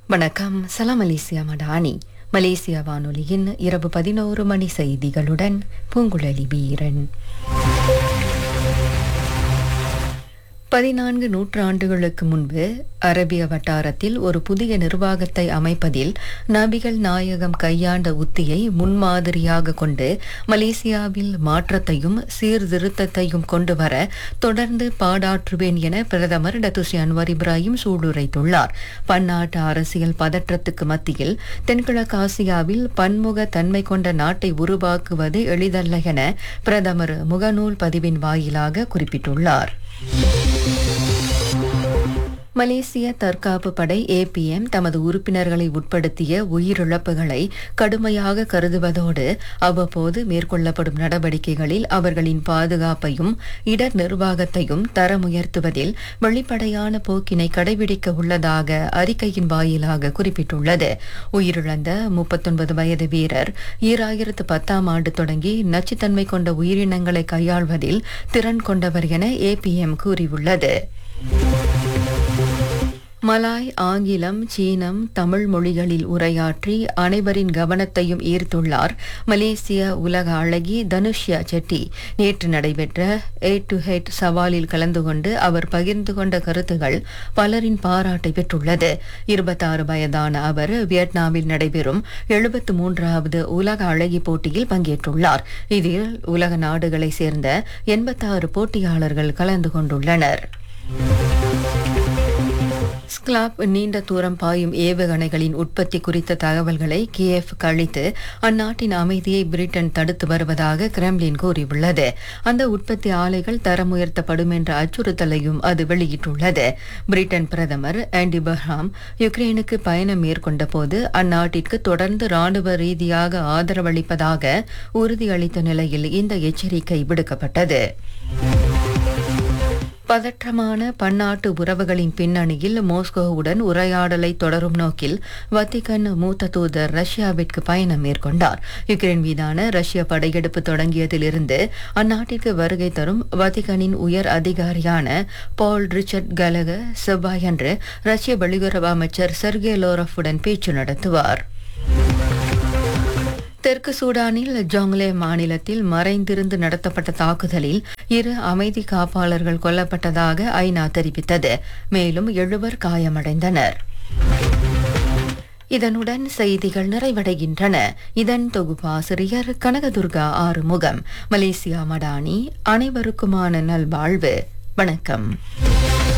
வணக்கம் சலாம் Malaysia Madani Malaysia வானொலியின் இரவு பதினோரு மணி செய்திகளுடன் பூங்குழலி வீரன் பதினான்கு நூற்றாண்டுகளுக்கு முன்பு அரபிய வட்டாரத்தில் ஒரு புதிய நிர்வாகத்தை அமைப்பதில் நபிகள் நாயகம் கையாண்ட உத்தியை முன்மாதிரியாக கொண்டு மலேசியாவில் மாற்றத்தையும் சீர்திருத்தத்தையும் கொண்டு வர தொடர்ந்து பாடாற்றுவேன் என பிரதமர் டத்துஸ்ரீ அன்வர் இப்ராஹிம் சூளுரைத்துள்ளார் பன்னாட்டு அரசியல் பதற்றத்துக்கு மத்தியில் தென்கிழக்கு ஆசியாவில் பன்முக தன்மை கொண்ட நாட்டை உருவாக்குவது எளிதல்ல என பிரதமர் முகநூல் பதிவின் வாயிலாக குறிப்பிட்டுள்ளார் மலேசிய தற்காப்பு படை ஏபிஎம் தமது உறுப்பினர்களை உட்படுத்திய உயிரிழப்புகளை கடுமையாக கருதுவதோடு அவ்வப்போது மேற்கொள்ளப்படும் நடவடிக்கைகளில் அவர்களின் பாதுகாப்பையும் இடர் நிர்வாகத்தையும் தரமுயர்த்துவதில் வெளிப்படையான போக்கினை கடைபிடிக்க உள்ளதாக அறிக்கையின் வாயிலாக குறிப்பிட்டுள்ளது உயிரிழந்த முப்பத்தொன்பது வயது வீரர் ஈராயிரத்து பத்தாம் ஆண்டு தொடங்கி நச்சுத்தன்மை கொண்ட உயிரினங்களை கையாள்வதில் திறன் கொண்டவர் என ஏபிஎம் கூறியுள்ளது மலாய் ஆங்கிலம் சீனம் தமிழ் மொழிகளில் உரையாற்றி அனைவரின் கவனத்தையும் ஈர்த்துள்ளார் மலேசிய உலக அழகி தனுஷ்யா செட்டி நேற்று நடைபெற்ற எயிட் டு ஹெட் சவாலில் கலந்து கொண்டு அவர் பகிர்ந்து கொண்ட கருத்துகள் பலரின் பாராட்டை பெற்றுள்ளது இருபத்தாறு வயதான அவர் வியட்நாமில் நடைபெறும் எழுபத்து மூன்றாவது உலக அழகி போட்டியில் பங்கேற்றுள்ளார் இதில் உலக நாடுகளை சேர்ந்த எண்பத்தாறு போட்டியாளர்கள் கலந்து கொண்டுள்ளனர் ஸ்கிளாப் நீண்ட தூரம் பாயும் ஏவுகணைகளின் உற்பத்தி குறித்த தகவல்களை கியேவ் கழித்து அந்நாட்டின் அமைதியை பிரிட்டன் தடுத்து வருவதாக கிரெம்லின் கூறியுள்ளது அந்த உற்பத்தி ஆலைகள் தரம் உயர்த்தப்படும் என்ற அச்சுறுத்தலையும் அது வெளியிட்டுள்ளது பிரிட்டன் பிரதமர் ஆண்டி பஹ்ராம் யுக்ரைனுக்கு பயணம் மேற்கொண்ட போது அந்நாட்டிற்கு தொடர்ந்து ராணுவ ரீதியாக ஆதரவளிப்பதாக உறுதியளித்த நிலையில் இந்த எச்சரிக்கை விடுக்கப்பட்டது பதற்றமான பன்னாட்டு உறவுகளின் பின்னணியில் மோஸ்கோவுடன் உரையாடலை தொடரும் நோக்கில் வத்திகன் மூத்த தூதர் ரஷ்யாவிற்கு பயணம் மேற்கொண்டார் யுக்ரைன் மீதான ரஷ்ய படையெடுப்பு தொடங்கியதிலிருந்து அந்நாட்டிற்கு வருகை தரும் வத்திகனின் உயர் அதிகாரியான பால் ரிச்சர்ட் கலக செவ்வாயன்று ரஷ்ய வெளியுறவு அமைச்சர் செர்கே லோரஃபுடன் பேச்சு நடத்துவார் தெற்கு சூடானில் ஜோங்லே மாநிலத்தில் மறைந்திருந்து நடத்தப்பட்ட தாக்குதலில் இரு அமைதி காப்பாளர்கள் கொல்லப்பட்டதாக ஐநா தெரிவித்தது மேலும் எழுவர் காயமடைந்தனர் இதனுடன் செய்திகள் நிறைவடைகின்றன இதன் தொகுப்பாசிரியர் கனகதுர்கா ஆறுமுகம் மலேசியா மடானி அனைவருக்குமான நல்வாழ்வு வணக்கம்